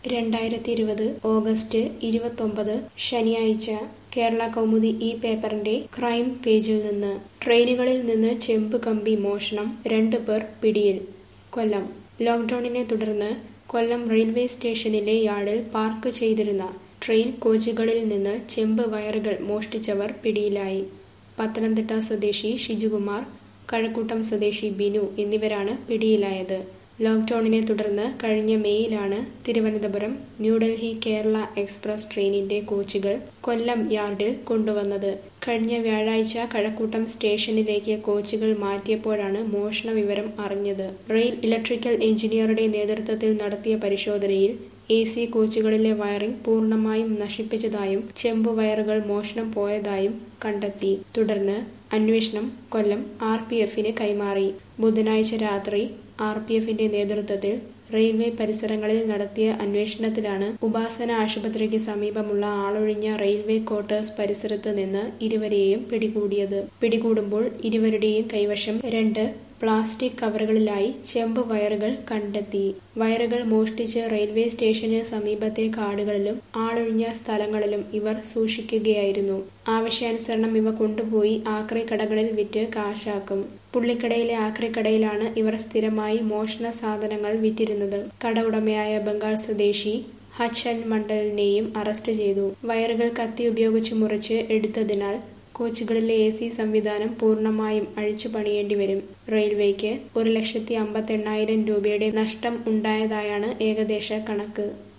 രണ്ടായിരത്തി ഇരുപത് ഓഗസ്റ്റ് ഇരുപത്തൊമ്പത് ശനിയാഴ്ച കേരള കൗമുദി ഈ പേപ്പറിന്റെ ക്രൈം പേജിൽ നിന്ന് ട്രെയിനുകളിൽ നിന്ന് ചെമ്പ് കമ്പി മോഷണം രണ്ടു പേർ പിടിയിൽ കൊല്ലം ലോക്ഡൌണിനെ തുടർന്ന് കൊല്ലം റെയിൽവേ സ്റ്റേഷനിലെ യാർഡിൽ പാർക്ക് ചെയ്തിരുന്ന ട്രെയിൻ കോച്ചുകളിൽ നിന്ന് ചെമ്പ് വയറുകൾ മോഷ്ടിച്ചവർ പിടിയിലായി പത്തനംതിട്ട സ്വദേശി ഷിജുകുമാർ കഴക്കൂട്ടം സ്വദേശി ബിനു എന്നിവരാണ് പിടിയിലായത് ലോക്ഡൌണിനെ തുടർന്ന് കഴിഞ്ഞ മെയ്യിലാണ് തിരുവനന്തപുരം ന്യൂഡൽഹി കേരള എക്സ്പ്രസ് ട്രെയിനിന്റെ കോച്ചുകൾ കൊല്ലം യാർഡിൽ കൊണ്ടുവന്നത് കഴിഞ്ഞ വ്യാഴാഴ്ച കഴക്കൂട്ടം സ്റ്റേഷനിലേക്ക് കോച്ചുകൾ മാറ്റിയപ്പോഴാണ് മോഷണ വിവരം അറിഞ്ഞത് റെയിൽ ഇലക്ട്രിക്കൽ എഞ്ചിനീയറുടെ നേതൃത്വത്തിൽ നടത്തിയ പരിശോധനയിൽ എ സി കോച്ചുകളിലെ വയറിംഗ് പൂർണ്ണമായും നശിപ്പിച്ചതായും ചെമ്പ് വയറുകൾ മോഷണം പോയതായും കണ്ടെത്തി തുടർന്ന് അന്വേഷണം കൊല്ലം ആർ പി എഫിന് കൈമാറി ബുധനാഴ്ച രാത്രി ആർ പി എഫിന്റെ നേതൃത്വത്തിൽ റെയിൽവേ പരിസരങ്ങളിൽ നടത്തിയ അന്വേഷണത്തിലാണ് ഉപാസന ആശുപത്രിക്ക് സമീപമുള്ള ആളൊഴിഞ്ഞ റെയിൽവേ ക്വാർട്ടേഴ്സ് പരിസരത്ത് നിന്ന് ഇരുവരെയും പിടികൂടിയത് പിടികൂടുമ്പോൾ ഇരുവരുടെയും കൈവശം രണ്ട് പ്ലാസ്റ്റിക് കവറുകളിലായി ചെമ്പ് വയറുകൾ കണ്ടെത്തി വയറുകൾ മോഷ്ടിച്ച് റെയിൽവേ സ്റ്റേഷന് സമീപത്തെ കാടുകളിലും ആളൊഴിഞ്ഞ സ്ഥലങ്ങളിലും ഇവർ സൂക്ഷിക്കുകയായിരുന്നു ആവശ്യാനുസരണം ഇവ കൊണ്ടുപോയി ആക്രി കടകളിൽ വിറ്റ് കാശാക്കും പുള്ളിക്കടയിലെ ആക്രിക്കടയിലാണ് ഇവർ സ്ഥിരമായി മോഷണ സാധനങ്ങൾ വിറ്റിരുന്നത് കട ഉടമയായ ബംഗാൾ സ്വദേശി ഹച്ചൻ മണ്ഡലിനെയും അറസ്റ്റ് ചെയ്തു വയറുകൾ കത്തി ഉപയോഗിച്ച് മുറിച്ച് എടുത്തതിനാൽ കോച്ചുകളിലെ എ സി സംവിധാനം പൂർണ്ണമായും അഴിച്ചു പണിയേണ്ടി വരും റെയിൽവേക്ക് ഒരു ലക്ഷത്തി അമ്പത്തെണ്ണായിരം രൂപയുടെ നഷ്ടം ഉണ്ടായതായാണ് ഏകദേശ കണക്ക്